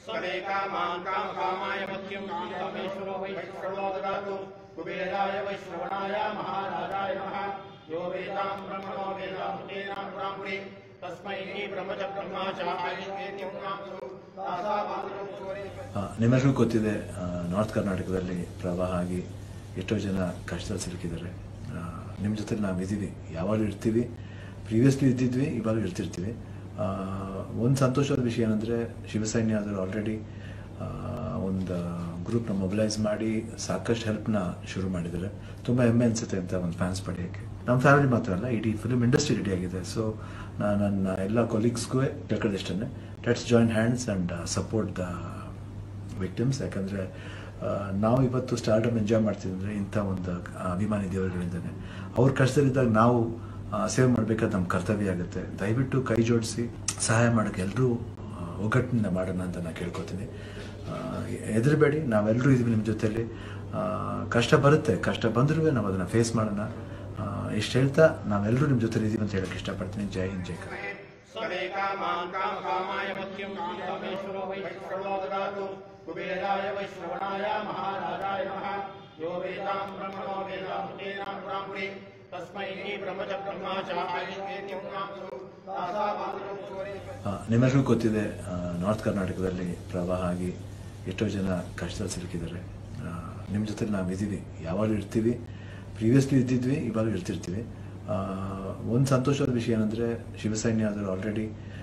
समे कामान् कामकामाय मह्यं कामेश्वरो वैश्रवणो ददातु कुबेराय वैश्रवणाय महाराजाय नमः यो वेदां ब्रह्मणो वेदामृतेनां ब्राह्मणे तस्मै ब्रह्म च ब्रह्मा च आयुर्वेद्यं नामसु तासामातुरं सूर्य ಆ, ನಿಮ್ಮೆಲ್ರಿಗೂ ಗೊತ್ತಿದೆ ಆ, ನಾರ್ತ್ ಕರ್ನಾಟಕದಲ್ಲಿ ಪ್ರವಾಹ ಆಗಿ ಎಷ್ಟೋ ಜನ ಕಷ್ಟದಲ್ಲಿ ಸಿಲುಕಿದ್ದಾರೆ ನಿಮ್ಮ ಜೊತೆ ನಾವು ಇದ್ದೀವಿ ಯಾವಾಗಲೂ ಇರ್ತೀವಿ ಪ್ರೀವಿಯಸ್ಲಿ ಇದ್ದಿದ್ವಿ ಇವಾಗಲೂ ಇರ್ತಿರ್ತೀವಿ ಒಂದು ಸಂತೋಷದ ವಿಷಯ ಏನಂದರೆ ಶಿವಸೈನ್ಯ ಆದರೂ ಆಲ್ರೆಡಿ ಒಂದು ಗ್ರೂಪ್ನ ಮೊಬಿಲೈಸ್ ಮಾಡಿ ಸಾಕಷ್ಟು ಹೆಲ್ಪ್ನ ಶುರು ಮಾಡಿದ್ದಾರೆ ತುಂಬ ಹೆಮ್ಮೆ ಅನಿಸುತ್ತೆ ಅಂತ ಒಂದು ಫ್ಯಾನ್ಸ್ ಪಡೆಯೋಕ್ಕೆ ನಮ್ಮ ಫ್ಯಾಮಿಲಿ ಮಾತ್ರ ಅಲ್ಲ ಇಡೀ ಫಿಲ್ಮ್ ಇಂಡಸ್ಟ್ರಿ ರೆಡಿ ಆಗಿದೆ ಸೊ ನಾನು ನನ್ನ ಎಲ್ಲ ಕೊಲೀಗ್ಸ್ಗೂ ಕೇಳ್ಕೊಳ್ಳೋದಿಷ್ಟೇ let's join hands and support the victims ಯಾಕಂದರೆ ನಾವು ಇವತ್ತು ಸ್ಟಾರ್ಡಮ್ ಎಂಜಾಯ್ ಮಾಡ್ತಿದ್ರೆ ಇಂಥ ಒಂದು ಅಭಿಮಾನಿ ದೇವರುಗಳಿಂದನೇ ಅವ್ರ ಕಷ್ಟದಲ್ಲಿದ್ದಾಗ ನಾವು ಸೇವೆ ಮಾಡಬೇಕಾದ ನಮ್ಮ ಕರ್ತವ್ಯ ಆಗುತ್ತೆ ದಯವಿಟ್ಟು ಕೈ ಜೋಡಿಸಿ ಸಹಾಯ ಮಾಡೋಕ್ಕೆ ಎಲ್ಲರೂ ಒಗ್ಗಟ್ಟಿನಿಂದ ಮಾಡೋಣ ಅಂತ ನಾನು ಕೇಳ್ಕೊತೀನಿ ಹೆದರಬೇಡಿ ನಾವೆಲ್ಲರೂ ಇದ್ದೀವಿ ನಿಮ್ಮ ಜೊತೆಲಿ ಆ, ಕಷ್ಟ ಬರುತ್ತೆ ಕಷ್ಟ ಬಂದರೂ ನಾವು ಅದನ್ನು ಫೇಸ್ ಮಾಡೋಣ ಇಷ್ಟು ಹೇಳ್ತಾ ನಾವೆಲ್ಲರೂ ನಿಮ್ಮ ಜೊತೆ ಇದ್ದೀವಿ ಅಂತ ಹೇಳಕ್ಕೆ ಇಷ್ಟಪಡ್ತೀನಿ ಜೈ ಹಿಂದ್ ಜೈ ಕರ್ನಾಟಕ. समे कामान् कामकामाय मह्यं कामेश्वरो वैश्रवणो ददातु कुबेराय वैश्रवणाय महाराजाय नमः यो वेदां ब्रह्मणो वेदामृतेनां ब्राह्मणे तस्मै ब्रह्म च ब्रह्मा च आयुर्वेद्यं नामसु तासामातुरं सूर्य ಆ, ನಿಮ್ಮೆಲ್ರಿಗೂ ಗೊತ್ತಿದೆ ಆ, ನಾರ್ತ್ ಕರ್ನಾಟಕದಲ್ಲಿ ಪ್ರವಾಹ ಆಗಿ ಎಷ್ಟೋ ಜನ ಕಷ್ಟದಲ್ಲಿ ಸಿಲುಕಿದ್ದಾರೆ ನಿಮ್ಮ ಜೊತೆ ನಾವು ಇದ್ದೀವಿ ಯಾವಾಗಲೂ ಇರ್ತೀವಿ ಪ್ರೀವಿಯಸ್ಲಿ ಇದ್ದಿದ್ವಿ ಇವಾಗಲೂ ಇರ್ತಿರ್ತೀವಿ ಒಂದು ಸಂತೋಷದ ವಿಷಯ ಏನಂದರೆ ಶಿವಸೈನ್ಯ ಆದರೂ ಆಲ್ರೆಡಿ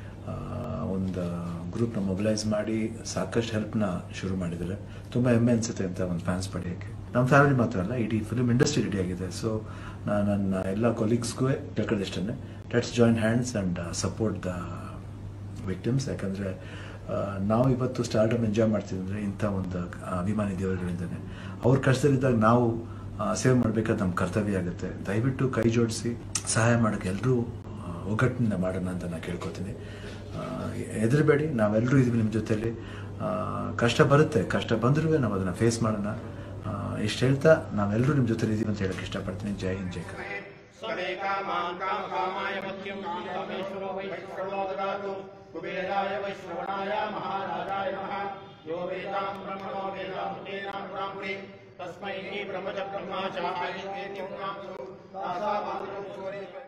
ಒಂದು ಗ್ರೂಪ್ನ ಮೊಬಿಲೈಸ್ ಮಾಡಿ ಸಾಕಷ್ಟು ಹೆಲ್ಪ್ನ ಶುರು ಮಾಡಿದ್ದಾರೆ ತುಂಬ ಹೆಮ್ಮೆ ಅನಿಸುತ್ತೆ ಅಂತ ಒಂದು ಫ್ಯಾನ್ಸ್ ಪಡೆಯೋಕ್ಕೆ ನಮ್ಮ ಫ್ಯಾಮಿಲಿ ಮಾತ್ರ ಅಲ್ಲ ಇಡೀ ಫಿಲ್ಮ್ ಇಂಡಸ್ಟ್ರಿ ರೆಡಿ ಆಗಿದೆ ಸೊ ನಾನು ನನ್ನ ಎಲ್ಲ ಕೊಲೀಗ್ಸ್ಗೂ ಕೇಳ್ಕೊಳ್ಳೋದಿಷ್ಟೇ let's join hands and support the victims ಯಾಕಂದರೆ ನಾವು ಇವತ್ತು ಸ್ಟಾರ್ಡಮ್ ಎಂಜಾಯ್ ಮಾಡ್ತಿದ್ರೆ ಇಂಥ ಒಂದು ಅಭಿಮಾನಿ ದೇವರುಗಳಿಂದನೇ ಅವ್ರ ಕಷ್ಟದಲ್ಲಿದ್ದಾಗ ನಾವು ಆ, ಸೇವೆ ಮಾಡಬೇಕಾದ ನಮ್ಮ ಕರ್ತವ್ಯ ಆಗುತ್ತೆ ದಯವಿಟ್ಟು ಕೈ ಜೋಡಿಸಿ ಸಹಾಯ ಮಾಡೋಕ್ಕೆ ಎಲ್ಲರೂ ಒಗ್ಗಟ್ಟಿನಿಂದ ಮಾಡೋಣ ಅಂತ ನಾನು ಕೇಳ್ಕೊತೀನಿ ಹೆದರಬೇಡಿ ನಾವೆಲ್ಲರೂ ಇದ್ದೀವಿ ನಿಮ್ಮ ಜೊತೆಲಿ ಆ, ಕಷ್ಟ ಬರುತ್ತೆ ಕಷ್ಟ ಬಂದರೂ ನಾವು ಅದನ್ನು ಫೇಸ್ ಮಾಡೋಣ ಇಷ್ಟು ಹೇಳ್ತಾ ನಾವೆಲ್ಲರೂ ನಿಮ್ಮ ಜೊತೆ ಇದ್ದೀವಿ ಅಂತ ಹೇಳಕ್ಕೆ ಇಷ್ಟಪಡ್ತೀನಿ ಜೈ ಹಿಂದ್ ಜೈ ಕರ್ನಾಟಕ. समे कामान् कामकामाय मह्यं कामेश्वरो वैश्रवणो ददातु कुबेराय वैश्रवणाय महाराजाय नमः यो वेदां ब्रह्मणो वेदामृतेनां ब्राह्मणे तस्मै ब्रह्म च ब्रह्मा च आयुर्वेद्यं नामसु तासामातुरं सूर्य